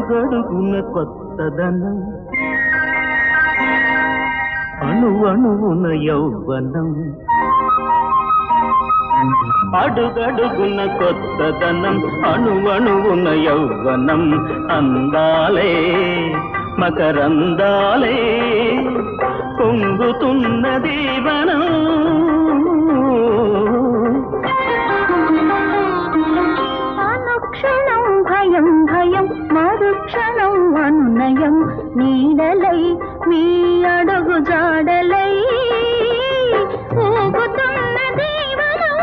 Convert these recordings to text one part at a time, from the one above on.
అడుగడుగున కొత్తదనం అణు అణువున యౌవనం అడుగడుగున కొత్తదనం అణు అణువున యౌవనం అందాలే మకరందాలే పొంగుతున్న దీవనం అనుక్షణం భయం భయం మరుక్షణం అనునయం నీడలై మీ అడుగు జాడలై ఊగుతున్న దీవనం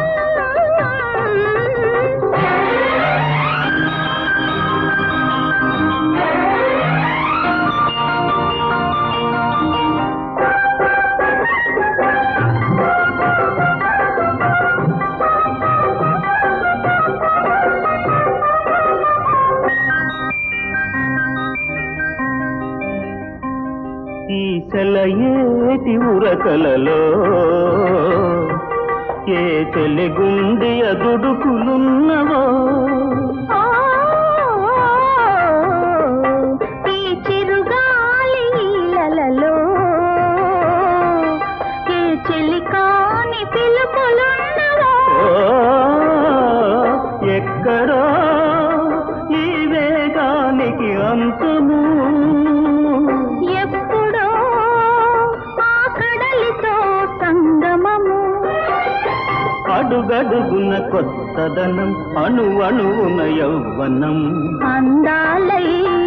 ఈ సెలయేటి ఉరకలలో ఏ చెలిగుండి అదుడుకులున్నవో ఆ, ఈ చిరుగాలి ఈలలలో ఏ చెలికాని పిలుపులున్నవో ఓ, ఎక్కడో ఈ వేగానికి అంతును ఎప్పుడో ఆ కడలితో సంగమము అడుగడుగున కొత్తదనం అణు అణువున యౌవనం అందాలై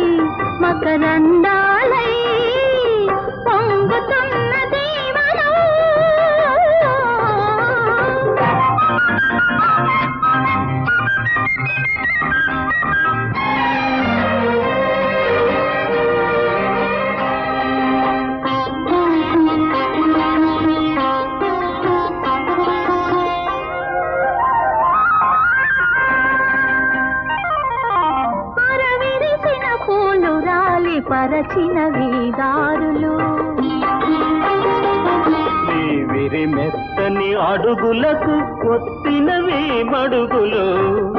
మకరందాలై పొంగుతున్న దీవనం పరవిరిసిన పూలు రాలి పరచిన వీదారులు ఈ విరిమెత్తని అడుగులకు ఒత్తినవి మడుగులు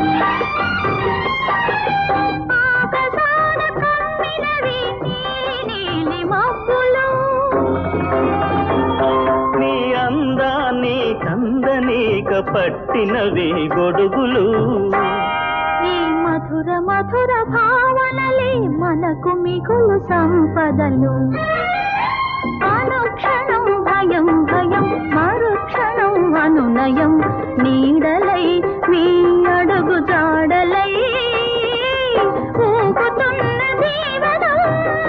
ఆకాశాన కమ్మినవి నీలి మబ్బులు నీ అందాన్ని కందనీక పట్టినవి గొడుగులు ఈ మధుర మధుర భావనలే మనకు మిగులు సంపదలు అనుక్షణం భయం భయం మరుక్షణం అనునయం నీడలై మీ అడుగు జాడలై ఊగుతున్న జీవనం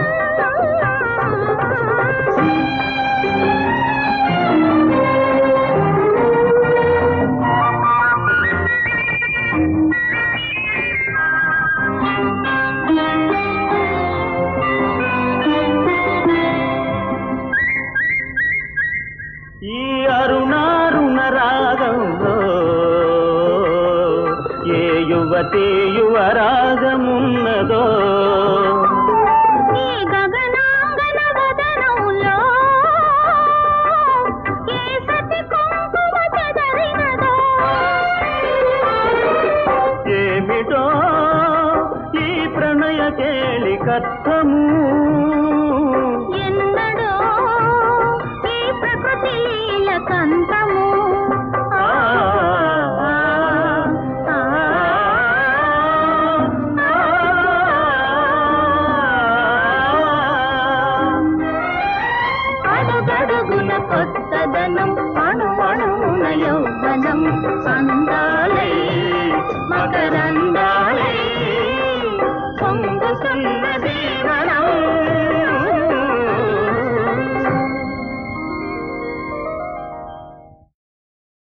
ఈ అరుణారుణ రాగంలో ఏ యువతి యువరాగమున్నదో ఈ గగనాంగన వదనంలో ఏ సతి కుంకుమ చెదరినదో ఏమిటో ఈ ప్రణయ కేళి కథము ఎన్నడో ఈ ప్రకృతి లీల కంతము ఆ, ఆ, ఆ, అడుగడుగున కొత్తదనం అణు అణువున యౌవనం అందాలై మకరందాలై పొంగుతున్న